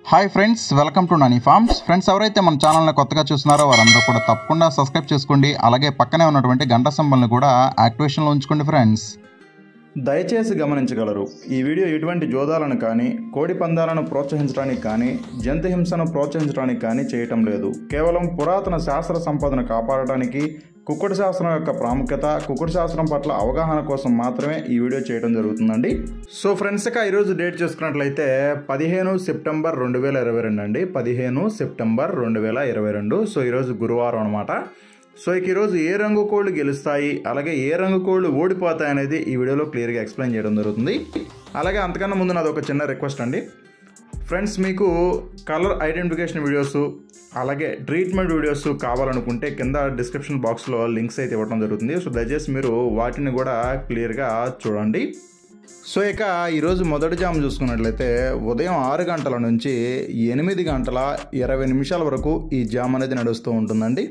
hi friends welcome to Nani farms friends ఎవరైతే మన ఛానల్ని కొత్తగా చూస్తున్నారో వారందరూ కూడా తప్పకుండా సబ్స్క్రైబ్ చేసుకోండి అలాగే పక్కనే ఉన్నటువంటి గంట సింబల్ని కూడా యాక్టివేషన్లో ఉంచుకోండి ఫ్రెండ్స్ దయచేసి గమనించగలరు ఈ వీడియో ఎటువంటి జోదాలను కానీ కోడి పందాలను ప్రోత్సహించడానికి కానీ జంతు హింసను ప్రోత్సహించడానికి కానీ చేయటం లేదు కేవలం పురాతన శాస్త్ర సంపదను కాపాడడానికి కుక్కుడు శాస్త్రం యొక్క ప్రాముఖ్యత కుక్కుడు శాస్త్రం పట్ల అవగాహన కోసం మాత్రమే ఈ వీడియో చేయడం జరుగుతుందండి సో ఫ్రెండ్స్ ఇక ఈరోజు డేట్ చూసుకున్నట్లయితే పదిహేను సెప్టెంబర్ రెండు వేల ఇరవై రెండు అండి పదిహేను సెప్టెంబర్ రెండు వేల ఇరవై రెండు సో ఈరోజు గురువారం అనమాట సో ఇక ఈరోజు ఏ రంగు కోళ్ళు గెలుస్తాయి అలాగే ఏ రంగు కోళ్ళు ఓడిపోతాయి అనేది ఈ వీడియోలో క్లియర్గా ఎక్స్ప్లెయిన్ చేయడం జరుగుతుంది అలాగే అంతకన్నా ముందు నాది ఒక చిన్న రిక్వెస్ట్ అండి ఫ్రెండ్స్ మీకు కలర్ ఐడెంటిఫికేషన్ వీడియోస్ అలాగే ట్రీట్మెంట్ వీడియోస్ కావాలనుకుంటే కింద డిస్క్రిప్షన్ బాక్స్లో లింక్స్ అయితే ఇవ్వడం జరుగుతుంది సో దయచేసి మీరు వాటిని కూడా క్లియర్గా చూడండి సో ఇక ఈరోజు మొదటి జామ్ చూసుకున్నట్లయితే ఉదయం ఆరు గంటల నుంచి ఎనిమిది గంటల ఇరవై నిమిషాల వరకు ఈ జామ్ అనేది నడుస్తూ ఉంటుందండి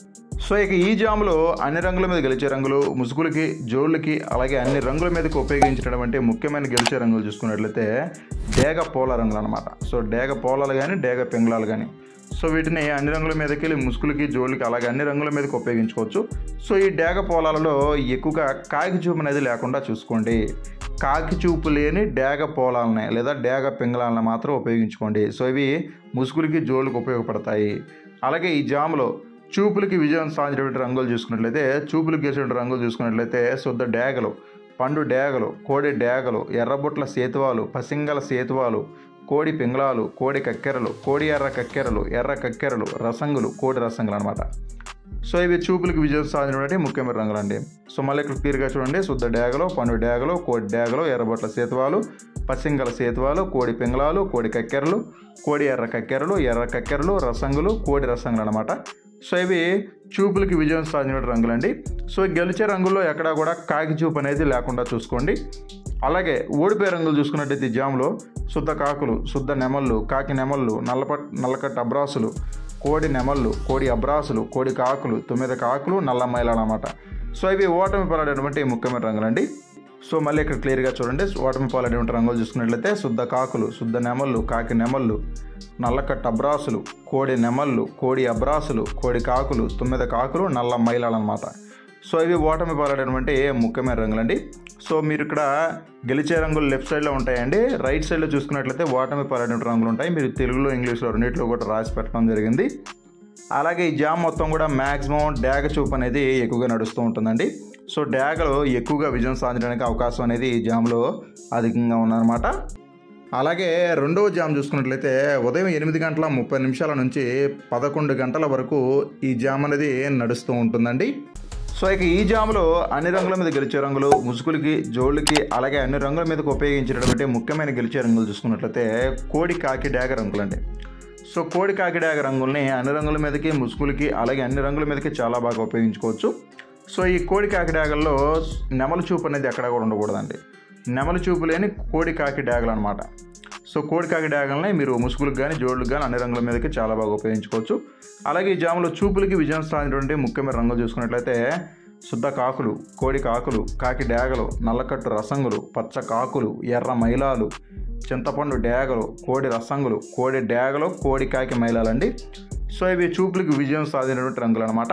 సో ఇక ఈ జాములో అన్ని రంగుల మీద గెలిచే రంగులు ముసుగులకి జోళ్ళకి అలాగే అన్ని రంగుల మీదకి ఉపయోగించినటువంటి ముఖ్యమైన గెలిచే రంగులు చూసుకున్నట్లయితే డేగ పోల రంగులు అనమాట సో డేగ పోలాలు కానీ డేగ పెంగుళాలు కానీ సో వీటిని అన్ని రంగుల మీదకి వెళ్ళి ముసుగులకి జోళ్ళకి అలాగే అన్ని రంగుల మీదకి ఉపయోగించుకోవచ్చు సో ఈ డేగ పోలాలలో ఎక్కువగా కాకి చూపు అనేది లేకుండా చూసుకోండి కాకి చూపు లేని డేగ పోలాలని లేదా డేగ పింగళాలను మాత్రం ఉపయోగించుకోండి సో ఇవి ముసుగులకి జోళ్ళకి ఉపయోగపడతాయి అలాగే ఈ జాములో చూపులకి విజయం సాధించినటువంటి రంగులు చూసుకున్నట్లయితే చూపులకు గెలిచినటువంటి రంగులు చూసుకున్నట్లయితే శుద్ధ డేగలు పండు డేగలు కోడి డేగలు ఎర్రబుట్ల సేతువాలు పసింగల సేతువాలు కోడి పింగళాలు కోడి కక్కెరలు కోడి ఎర్ర కక్కెరలు ఎర్ర కక్కెరలు రసంగులు కోడి రసంగులు అనమాట సో ఇవి చూపులకు విజయం సాధించినటువంటి ముఖ్యమైన రంగులు అండి సో మళ్ళీ ఇక్కడ క్లియర్గా చూడండి శుద్ధ డేగలు పండు డేగలు కోడి డేగలు ఎర్రబొట్ల సేతువాలు పసింగల సేతువాలు కోడి పింగళాలు కోడి కక్కెరలు కోడి ఎర్ర కక్కెరలు ఎర్ర కక్కెరలు రసంగులు కోడి రసంగులు అనమాట సో ఇవి చూపులకి విజయం సాధించిన రంగులండి సో గెలిచే రంగుల్లో ఎక్కడా కూడా కాకి చూపు అనేది లేకుండా చూసుకోండి అలాగే ఓడిపోయే రంగులు చూసుకున్నట్టయితే ఈ జాములో శుద్ధ కాకులు శుద్ధ నెమళ్ళు కాకి నెమళ్ళు నల్లపట్ నల్లకట్ట అబ్రాసులు కోడి నెమళ్ళు కోడి అబ్రాసులు కోడి కాకులు తొమ్మిది కాకులు నల్ల మైలాలు అనమాట సో ఇవి ఓటమి పాలైనటువంటి ముఖ్యమైన రంగులండి సో మళ్ళీ ఇక్కడ క్లియర్గా చూడండి ఓటమి పాలైనటువంటి రంగులు చూసుకున్నట్లయితే శుద్ధ కాకులు శుద్ధ నెమళ్ళు కాకి నెమళ్ళు నల్లకట్ట అబ్రాసులు కోడి నెమళ్ళు కోడి అబ్రాసులు కోడి కాకులు తొమ్మిది కాకులు నల్ల మైలాలు అనమాట సో ఇవి ఓటమి పాలైనటువంటి ముఖ్యమైన రంగులండి సో మీరు ఇక్కడ గెలిచే రంగులు లెఫ్ట్ సైడ్లో ఉంటాయండి రైట్ సైడ్లో చూసుకున్నట్లయితే ఓటమి పాలైనటువంటి రంగులు ఉంటాయి మీరు తెలుగులో ఇంగ్లీష్లో రెండింటిలో కూడా రాసి పెట్టడం జరిగింది అలాగే ఈ జామ్ మొత్తం కూడా మ్యాక్సిమం డ్యాగ చూపు అనేది ఎక్కువగా నడుస్తూ ఉంటుందండి సో డ్యాగలో ఎక్కువగా విజయం సాధించడానికి అవకాశం అనేది ఈ జామ్లో అధికంగా ఉందన్నమాట అలాగే రెండవ జామ్ చూసుకున్నట్లయితే ఉదయం ఎనిమిది గంటల ముప్పై నిమిషాల నుంచి పదకొండు గంటల వరకు ఈ జామ్ అనేది నడుస్తూ ఉంటుందండి సో ఇక ఈ జాములో అన్ని రంగుల మీద గెలిచే రంగులు ముసుగులకి జోళ్ళకి అలాగే అన్ని రంగుల మీదకి ఉపయోగించినటువంటి ముఖ్యమైన గెలిచే రంగులు చూసుకున్నట్లయితే కోడి కాకి డాగ రంగులండి సో కోడి కాకి డాగ రంగుల్ని అన్ని రంగుల మీదకి ముసుగులకి అలాగే అన్ని రంగుల మీదకి చాలా బాగా ఉపయోగించుకోవచ్చు సో ఈ కోడి కాకి డాగల్లో నెమల చూపు అనేది ఎక్కడా కూడా ఉండకూడదండి నెమలి చూపు లేని కోడి కాకి డ్యాగలు అనమాట సో కోడి కాకి డ్యాగల్ని మీరు ముసుగులకు కానీ జోడులకు కానీ అన్ని రంగుల మీదకి చాలా బాగా ఉపయోగించుకోవచ్చు అలాగే ఈ జాములో చూపులకి విజయం సాధించినటువంటి ముఖ్యమైన రంగులు చూసుకున్నట్లయితే శుద్ధ కాకులు కోడి కాకులు కాకి డ్యాగలు నల్లకట్టు రసంగులు పచ్చ కాకులు ఎర్ర మైలాలు చింతపండు డ్యాగలు కోడి రసంగులు కోడి డ్యాగలు కోడి కాకి మైలాలండి సో ఇవి చూపులకి విజయం సాధించినటువంటి రంగులు అనమాట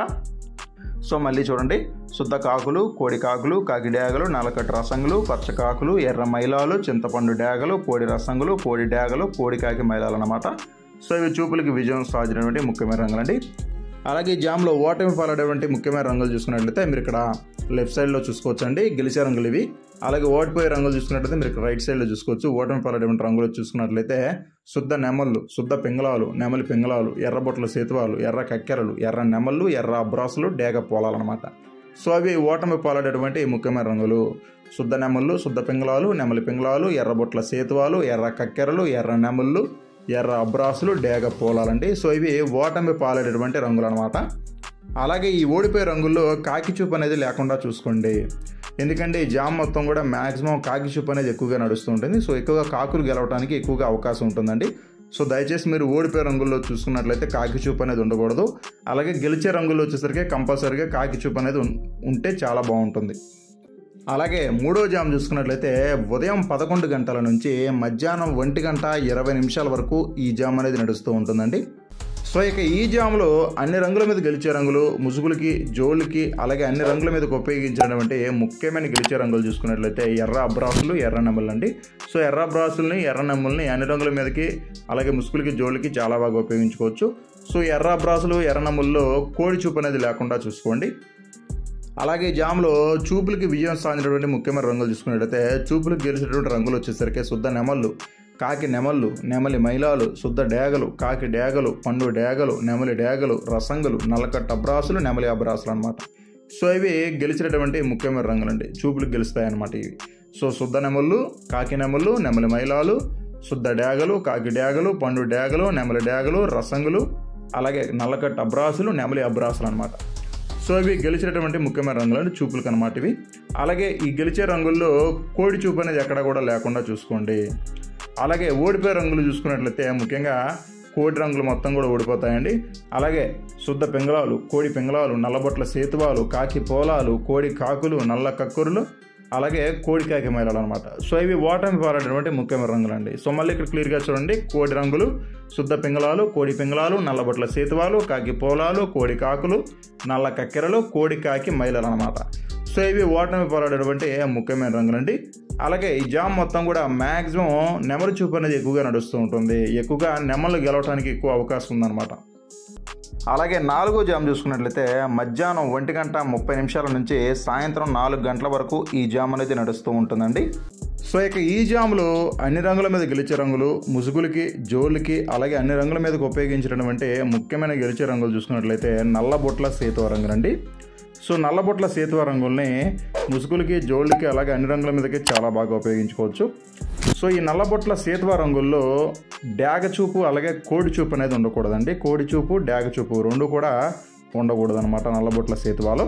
సో మళ్ళీ చూడండి శుద్ధ కాకులు కోడి కాకులు కాకి డ్యాగలు నల్లకట్టు రసంగులు పచ్చ కాకులు ఎర్ర మైలాలు చింతపండు డ్యాగలు కోడి రసంగులు కోడి డ్యాగలు కోడి కాకి మైలాలు అనమాట సో ఇవి చూపులకి విజయం సాధించినటువంటి ముఖ్యమైన రంగులండి అలాగే ఈ జామ్లో ఓటమి పాలైనటువంటి ముఖ్యమైన రంగులు చూసుకున్నట్లయితే మీరు ఇక్కడ లెఫ్ట్ సైడ్లో చూసుకోవచ్చండి గెలిచే రంగులు ఇవి అలాగే ఓడిపోయే రంగులు చూసుకున్నట్లయితే మీరు ఇక్కడ రైట్ సైడ్లో చూసుకోవచ్చు ఓటమి పాలైనటువంటి రంగులు చూసుకున్నట్లయితే శుద్ధ నెమళ్ళు శుద్ధ పింగళాలు నెమలి పింగళాలు ఎర్రబొట్ల సేతువాలు ఎర్ర కక్కెరలు ఎర్ర నెమళ్ళు ఎర్ర అబ్రాసులు డేగ పోలాలన్నమాట సో అవి ఓటమి పాలైనటువంటి ముఖ్యమైన రంగులు శుద్ధ నెమళ్ళు శుద్ధ పింగళాలు నెమలి పింగళాలు ఎర్రబొట్ల సేతువాలు ఎర్ర కక్కెరలు ఎర్ర నెమళ్ళు ఎర్ర అబ్రాసులు డేగ పోలాలండి సో ఇవి ఓటమి పాలేటటువంటి రంగులు అనమాట అలాగే ఈ ఓడిపోయే రంగుల్లో కాకి చూపు అనేది లేకుండా చూసుకోండి ఎందుకంటే ఈ జామ్ మొత్తం కూడా మ్యాక్సిమం కాకి చూపు అనేది ఎక్కువగా నడుస్తూ ఉంటుంది సో ఎక్కువగా కాకులు గెలవడానికి ఎక్కువగా అవకాశం ఉంటుందండి సో దయచేసి మీరు ఓడిపోయే రంగుల్లో చూసుకున్నట్లయితే కాకి చూపు అనేది ఉండకూడదు అలాగే గెలిచే రంగుల్లో వచ్చేసరికి కంపల్సరీగా కాకి చూపు అనేది ఉం- ఉంటే చాలా బాగుంటుంది అలాగే మూడో జామ్ చూసుకున్నట్లయితే ఉదయం పదకొండు గంటల నుంచి మధ్యాహ్నం ఒంటి గంట ఇరవై నిమిషాల వరకు ఈ జామ్ అనేది నడుస్తూ ఉంటుందండి సో ఇక ఈ జామ్లో అన్ని రంగుల మీద గెలిచే రంగులు ముసుగులకి జోళ్ళకి అలాగే అన్ని రంగుల మీదకి ఉపయోగించినటువంటి ముఖ్యమైన గెలిచే రంగులు చూసుకున్నట్లయితే ఎర్ర అబ్రాసులు ఎర్ర నెమ్మలు అండి సో ఎర్ర అబ్రాసుల్ని ఎర్ర నెమ్మల్ని అన్ని రంగుల మీదకి అలాగే ముసుగులకి జోళ్ళకి చాలా బాగా ఉపయోగించుకోవచ్చు సో ఎర్ర అబ్రాసులు ఎర్ర నెమ్మల్లో కోడి చూపు అనేది లేకుండా చూసుకోండి అలాగే ఈ జామ్లో చూపులకి విజయం సాధించినటువంటి ముఖ్యమైన రంగులు చూసుకున్నట్లయితే చూపులకు గెలిచినటువంటి రంగులు వచ్చేసరికి శుద్ధ నెమళ్ళు కాకి నెమళ్ళు నెమలి మైలాలు శుద్ధ డేగలు కాకి డేగలు పండు డేగలు నెమలి డేగలు రసంగులు నల్లకట్ట అబ్రాసులు నెమలి అబ్రాసులు అనమాట సో ఇవి గెలిచినటువంటి ముఖ్యమైన రంగులండి చూపులకు గెలుస్తాయి అనమాట ఇవి సో శుద్ధ నెమళ్ళు కాకి నెమళ్ళు నెమలి మైలాలు శుద్ధ డేగలు కాకి డేగలు పండు డేగలు నెమలి డేగలు రసంగులు అలాగే నల్లకట్ట అబ్రాసులు నెమలి అబ్రాసులు అనమాట సో ఇవి గెలిచినటువంటి ముఖ్యమైన రంగులు అంటే చూపులకు అనమాట ఇవి అలాగే ఈ గెలిచే రంగుల్లో కోడి చూపు అనేది ఎక్కడ కూడా లేకుండా చూసుకోండి అలాగే ఓడిపోయే రంగులు చూసుకున్నట్లయితే ముఖ్యంగా కోడి రంగులు మొత్తం కూడా ఓడిపోతాయండి అలాగే శుద్ధ పింగళాలు కోడి పింగళాలు నల్లబొట్ల సేతువాలు కాకి పోలాలు కోడి కాకులు నల్ల కక్కురులు అలాగే కోడి కాకి మైలాలు అనమాట సో ఇవి ఓటమి పారేటటువంటి ముఖ్యమైన రంగులు అండి సో మళ్ళీ ఇక్కడ క్లియర్గా చూడండి కోడి రంగులు శుద్ధ పింగళాలు కోడి పింగళాలు నల్లబొట్ల సేతువాలు కాకి పోలాలు కోడి కాకులు నల్ల కక్కెరలు కోడి కాకి మైలలు అనమాట సో ఇవి ఓటమి పోరాడేటువంటి ముఖ్యమైన రంగులండి అలాగే ఈ జామ్ మొత్తం కూడా మ్యాక్సిమం నెమరు చూపు అనేది ఎక్కువగా నడుస్తూ ఉంటుంది ఎక్కువగా నెమలు గెలవడానికి ఎక్కువ అవకాశం ఉందన్నమాట అలాగే నాలుగో జామ్ చూసుకున్నట్లయితే మధ్యాహ్నం ఒంటి గంట ముప్పై నిమిషాల నుంచి సాయంత్రం నాలుగు గంటల వరకు ఈ జామ్ అనేది నడుస్తూ ఉంటుందండి సో ఇక ఈ జాములో అన్ని రంగుల మీద గెలిచే రంగులు ముసుగులకి జోళ్ళకి అలాగే అన్ని రంగుల మీదకి ఉపయోగించినటువంటి ముఖ్యమైన గెలిచే రంగులు చూసుకున్నట్లయితే నల్ల బొట్ల సేతువ రంగులండి సో నల్లబొట్ల సేతువ రంగుల్ని ముసుగులకి జోళ్ళకి అలాగే అన్ని రంగుల మీదకి చాలా బాగా ఉపయోగించుకోవచ్చు సో ఈ నల్లబొట్ల సేతువ రంగుల్లో డ్యాగ చూపు అలాగే కోడి చూపు అనేది ఉండకూడదండి కోడి చూపు డ్యాగ చూపు రెండు కూడా ఉండకూడదు అనమాట నల్లబొట్ల సేతువాలో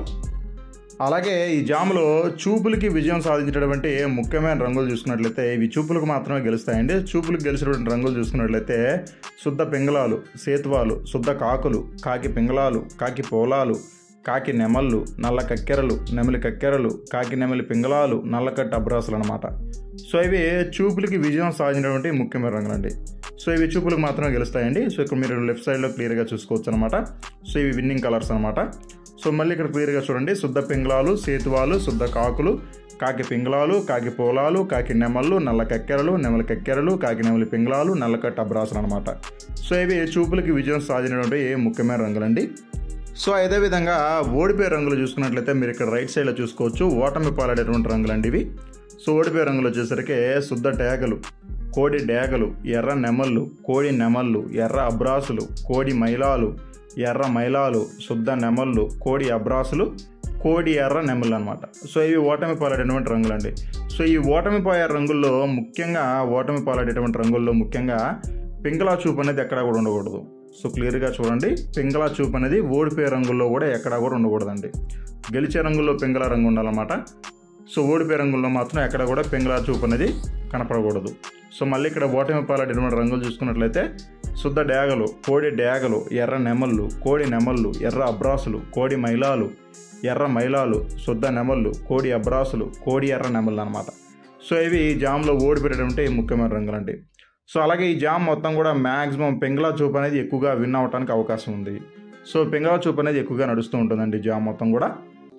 అలాగే ఈ జాములో చూపులకి విజయం సాధించినటువంటి ముఖ్యమైన రంగులు చూసుకున్నట్లయితే ఇవి చూపులకు మాత్రమే గెలుస్తాయండి చూపులకు గెలిచినటువంటి రంగులు చూసుకున్నట్లయితే శుద్ధ పింగళాలు సేతువాలు శుద్ధ కాకులు కాకి పింగళాలు కాకి పోలాలు కాకి నెమళ్ళు నల్ల కక్కెరలు నెమలి కక్కెరలు కాకి నెమలి పింగళాలు నల్లకట్ట అబ్రాసులు అనమాట సో ఇవి చూపులకి విజయం సాధించినటువంటి ముఖ్యమైన రంగులండి సో ఇవి చూపులకు మాత్రమే గెలుస్తాయండి సో ఇక్కడ మీరు లెఫ్ట్ సైడ్లో క్లియర్గా చూసుకోవచ్చు అనమాట సో ఇవి విన్నింగ్ కలర్స్ అనమాట సో మళ్ళీ ఇక్కడ క్లియర్గా చూడండి శుద్ధ పింగళాలు సేతువాలు శుద్ధ కాకులు కాకి పింగళాలు కాకి పోలాలు కాకి నెమళ్ళు నల్ల కక్కెరలు నెమలి కక్కెరలు కాకి నెమలి పింగళాలు నల్లకట్ట అబ్రాసులు అనమాట సో ఇవి చూపులకి విజయం సాధించినటువంటి ముఖ్యమైన రంగులండి సో అదే విధంగా ఓడిపోయే రంగులు చూసుకున్నట్లయితే మీరు ఇక్కడ రైట్ సైడ్లో చూసుకోవచ్చు ఓటమి పాలడేటువంటి రంగులండి ఇవి సో ఓడిపోయే రంగులు వచ్చేసరికి శుద్ధ డేగలు కోడి డేగలు ఎర్ర నెమళ్ళు కోడి నెమళ్ళు ఎర్ర అబ్రాసులు కోడి మైలాలు ఎర్ర మైలాలు శుద్ధ నెమళ్ళు కోడి అబ్రాసులు కోడి ఎర్ర నెమళ్ళు అనమాట సో ఇవి ఓటమి పాలడేటువంటి రంగులండి సో ఈ ఓటమి పోయే రంగుల్లో ముఖ్యంగా ఓటమి పాలడేటువంటి రంగుల్లో ముఖ్యంగా పింగళా చూపు అనేది ఎక్కడా కూడా ఉండకూడదు సో క్లియర్గా చూడండి పింగళా చూపు అనేది ఓడిపోయే రంగుల్లో కూడా ఎక్కడా కూడా ఉండకూడదండి గెలిచే రంగుల్లో పింగళా రంగు ఉండాలన్నమాట సో ఓడిపోయే రంగుల్లో మాత్రం ఎక్కడ కూడా పింగళా చూపు అనేది కనపడకూడదు సో మళ్ళీ ఇక్కడ ఓటమి పాలడినటువంటి రంగులు చూసుకున్నట్లయితే శుద్ధ డేగలు కోడి డేగలు ఎర్ర నెమళ్ళు కోడి నెమళ్ళు ఎర్ర అబ్రాసులు కోడి మైలాలు ఎర్ర మైలాలు శుద్ధ నెమళ్ళు కోడి అబ్రాసులు కోడి ఎర్ర నెమళ్ళు అనమాట సో ఇవి ఈ జామ్లో ఓడిపోయేటువంటి ముఖ్యమైన రంగులండి సో అలాగే ఈ జామ్ మొత్తం కూడా మ్యాక్సిమం పెంగళా చూపు అనేది ఎక్కువగా విన్ అవ్వడానికి అవకాశం ఉంది సో పెంగళా చూపు అనేది ఎక్కువగా నడుస్తూ ఉంటుందండి జామ్ మొత్తం కూడా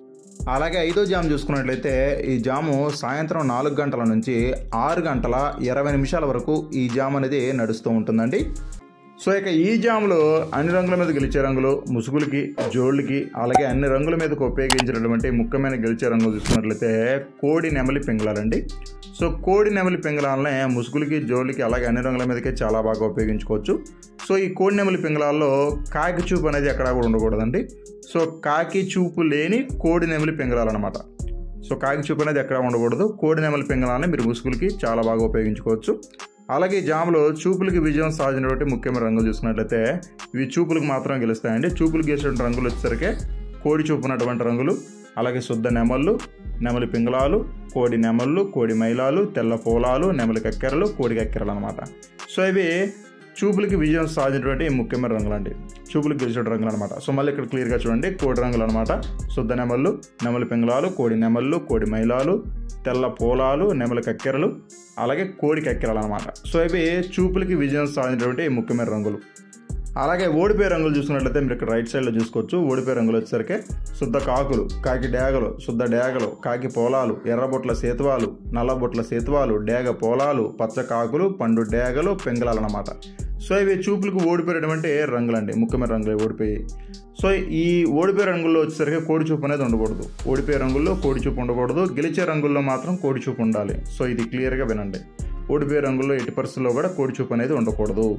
అలాగే ఐదో జామ్ చూసుకున్నట్లయితే ఈ జాము సాయంత్రం నాలుగు గంటల నుంచి ఆరు గంటల ఇరవై నిమిషాల వరకు ఈ జామ్ అనేది నడుస్తూ ఉంటుందండి సో ఇక ఈ జామ్లో అన్ని రంగుల మీద గెలిచే రంగులు ముసుగులకి జోళ్ళకి అలాగే అన్ని రంగుల మీదకు ఉపయోగించినటువంటి ముఖ్యమైన గెలిచే రంగులు చూసుకున్నట్లయితే కోడి నెమలి పింగళాలండి సో కోడి నెమలి పింగళాలనే ముసుగులకి జోళ్ళకి అలాగే అన్ని రంగుల మీదకే చాలా బాగా ఉపయోగించుకోవచ్చు సో ఈ కోడి నెమలి పింగళాల్లో కాకి చూపు అనేది ఎక్కడా కూడా ఉండకూడదండి సో కాకి చూపు లేని కోడి నెమలి పింగళాలన్నమాట సో కాకి చూపు అనేది ఎక్కడా ఉండకూడదు కోడి నెమలి పింగళాలని మీరు ముసుగులకి చాలా బాగా ఉపయోగించుకోవచ్చు అలాగే ఈ జాములో చూపులకి విజయం సాధించినటువంటి ముఖ్యమైన రంగులు చూసుకున్నట్లయితే ఇవి చూపులకు మాత్రమే గెలుస్తాయండి చూపులు గెలిచినటువంటి రంగులు వచ్చేసరికి కోడి చూపునటువంటి రంగులు అలాగే శుద్ధ నెమళ్ళు నెమలి పింగళాలు కోడి నెమళ్ళు కోడి మైలాలు తెల్ల పోలాలు నెమలి కక్కెరలు కోడి కక్కెరలు అనమాట సో ఇవి చూపులకి విజయం సాధించినటువంటి ముఖ్యమైన రంగులు అండి చూపులకు గెలిచిన రంగులు అనమాట సో మళ్ళీ ఇక్కడ క్లియర్గా చూడండి కోడి రంగులు అనమాట శుద్ధ నెమళ్ళు నెమలి పింగళాలు కోడి నెమళ్ళు కోడి మైలాలు తెల్ల పోలాలు నెమలి కక్కెరలు అలాగే కోడి కక్కెరలు అనమాట సో ఇవి చూపులకి విజయం సాధించినటువంటి ముఖ్యమైన రంగులు అలాగే ఓడిపోయే రంగులు చూసుకున్నట్లయితే మీరు ఇక్కడ రైట్ సైడ్లో చూసుకోవచ్చు ఓడిపోయే రంగులు వచ్చేసరికి శుద్ధ కాకులు కాకి డేగలు శుద్ధ డేగలు కాకి పోలాలు ఎర్రబొట్ల సేతువాలు నల్లబొట్ల సేతువాలు డేగ పోలాలు పచ్చ కాకులు పండు డేగలు పెంగళాలు అన్నమాట సో ఇవి చూపులకు ఓడిపోయేటువంటి రంగులండి ముఖ్యమైన రంగులు ఓడిపోయి సో ఈ ఓడిపోయే రంగుల్లో వచ్చేసరికి కోడి చూపు అనేది ఉండకూడదు ఓడిపోయే రంగుల్లో కోడి చూపు ఉండకూడదు గెలిచే రంగుల్లో మాత్రం కోడి చూపు ఉండాలి సో ఇది క్లియర్గా వినండి ఓడిపోయే రంగుల్లో ఎట్టి పరిస్థితుల్లో కూడా కోడి చూపు అనేది ఉండకూడదు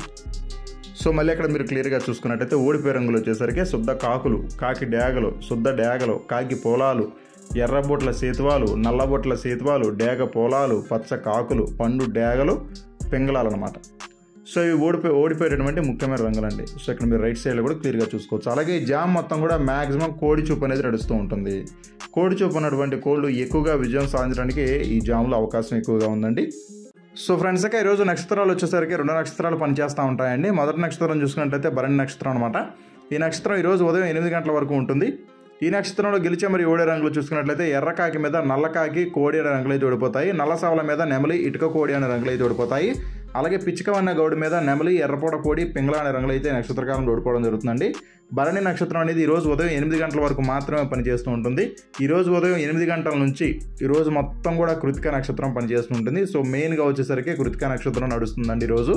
సో మళ్ళీ అక్కడ మీరు క్లియర్గా చూసుకున్నట్టయితే ఓడిపోయే రంగులు వచ్చేసరికి శుద్ధ కాకులు కాకి డేగలు శుద్ధ డేగలు కాకి పోలాలు ఎర్రబొట్ల సేతువాలు నల్లబొట్ల సేతువాలు డేగ పోలాలు పచ్చ కాకులు పండు డేగలు పింగళాలు అనమాట సో ఇవి ఓడిపోయి ఓడిపోయేటటువంటి ముఖ్యమైన రంగులండి సో ఇక్కడ మీరు రైట్ సైడ్లో కూడా క్లియర్గా చూసుకోవచ్చు అలాగే ఈ జామ్ మొత్తం కూడా మ్యాక్సిమం కోడి చూపు అనేది నడుస్తూ ఉంటుంది కోడి చూపు ఉన్నటువంటి కోళ్ళు ఎక్కువగా విజయం సాధించడానికి ఈ జామ్లో అవకాశం ఎక్కువగా ఉందండి సో ఫ్రెండ్స్ ఇక ఈరోజు నక్షత్రాలు వచ్చేసరికి రెండు నక్షత్రాలు పనిచేస్తూ ఉంటాయండి మొదటి నక్షత్రం చూసుకున్నట్లయితే భరణి నక్షత్రం అనమాట ఈ నక్షత్రం ఈరోజు ఉదయం ఎనిమిది గంటల వరకు ఉంటుంది ఈ నక్షత్రంలో గెలిచే మరి ఓడే రంగులు చూసుకున్నట్లయితే ఎర్రకాకి మీద నల్లకాకి కోడి అనే రంగులు అయితే ఓడిపోతాయి నల్ల సావల మీద నెమలి ఇటుక కోడి అనే రంగులు అయితే ఓడిపోతాయి అలాగే పిచ్చికవన్న గౌడి మీద నెమలి ఎర్రపోట కోడి పింగళ అనే రంగులు అయితే నక్షత్రకాలంలో ఓడిపోవడం జరుగుతుందండి భరణి నక్షత్రం అనేది ఈ రోజు ఉదయం ఎనిమిది గంటల వరకు మాత్రమే పనిచేస్తూ ఉంటుంది ఈ రోజు ఉదయం ఎనిమిది గంటల నుంచి ఈ రోజు మొత్తం కూడా కృతిక నక్షత్రం పనిచేస్తూ ఉంటుంది సో మెయిన్గా వచ్చేసరికి కృతిక నక్షత్రం నడుస్తుందండి ఈరోజు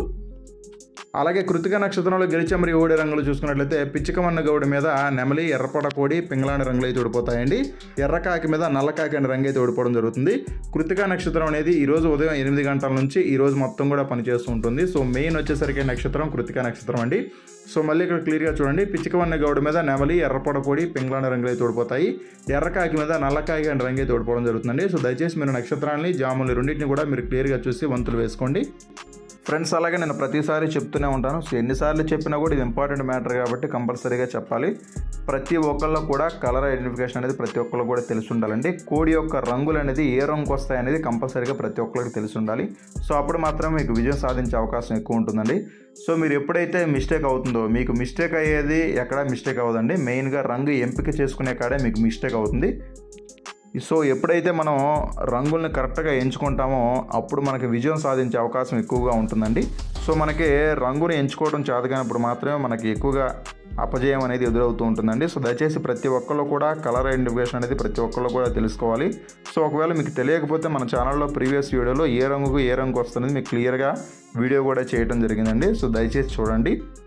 అలాగే కృతిక నక్షత్రంలో గెలిచే మరి ఓడి రంగులు చూసుకున్నట్లయితే పిచ్చికమన్న గౌడి మీద నెమలి ఎర్రపొట కోడి పింగళాని రంగులు అయితే ఓడిపోతాయండి ఎర్రకాకి మీద నల్లకాకి అనే రంగు అయితే ఓడిపోవడం జరుగుతుంది కృతిక నక్షత్రం అనేది ఈ రోజు ఉదయం ఎనిమిది గంటల నుంచి ఈ రోజు మొత్తం కూడా పనిచేస్తూ ఉంటుంది సో మెయిన్ వచ్చేసరికి నక్షత్రం కృతిక నక్షత్రం అండి సో మళ్ళీ ఇక్కడ క్లియర్గా చూడండి పిచ్చికవన్న గౌడి మీద నెమలి ఎర్రపొడ కోడి పింగళాని రంగులు అయితే ఓడిపోతాయి ఎర్రకాకి మీద నల్లకాకి అనే రంగు అయితే ఓడిపోవడం జరుగుతుందండి సో దయచేసి మీరు నక్షత్రాన్ని జాములు రెండింటిని కూడా మీరు క్లియర్గా చూసి వంతులు వేసుకోండి ఫ్రెండ్స్ అలాగే నేను ప్రతిసారి చెప్తూనే ఉంటాను సో ఎన్నిసార్లు చెప్పినా కూడా ఇది ఇంపార్టెంట్ మ్యాటర్ కాబట్టి కంపల్సరీగా చెప్పాలి ప్రతి ఒక్కళ్ళు కూడా కలర్ ఐడెంటిఫికేషన్ అనేది ప్రతి ఒక్కళ్ళు కూడా తెలిసి ఉండాలండి కోడి యొక్క రంగులు అనేది ఏ రంగు వస్తాయి అనేది కంపల్సరీగా ప్రతి ఒక్కరికి తెలిసి ఉండాలి సో అప్పుడు మాత్రమే మీకు విజయం సాధించే అవకాశం ఎక్కువ ఉంటుందండి సో మీరు ఎప్పుడైతే మిస్టేక్ అవుతుందో మీకు మిస్టేక్ అయ్యేది ఎక్కడ మిస్టేక్ అవ్వదండి మెయిన్గా రంగు ఎంపిక చేసుకునే కాడే మీకు మిస్టేక్ అవుతుంది సో ఎప్పుడైతే మనం రంగుల్ని కరెక్ట్గా ఎంచుకుంటామో అప్పుడు మనకి విజయం సాధించే అవకాశం ఎక్కువగా ఉంటుందండి సో మనకి రంగుని ఎంచుకోవడం చేతగానప్పుడు మాత్రమే మనకి ఎక్కువగా అపజయం అనేది ఎదురవుతూ ఉంటుందండి సో దయచేసి ప్రతి ఒక్కళ్ళు కూడా కలర్ ఐడెంటిఫికేషన్ అనేది ప్రతి ఒక్కళ్ళు కూడా తెలుసుకోవాలి సో ఒకవేళ మీకు తెలియకపోతే మన ఛానల్లో ప్రీవియస్ వీడియోలో ఏ రంగుకు ఏ రంగు వస్తుంది మీకు క్లియర్గా వీడియో కూడా చేయడం జరిగిందండి సో దయచేసి చూడండి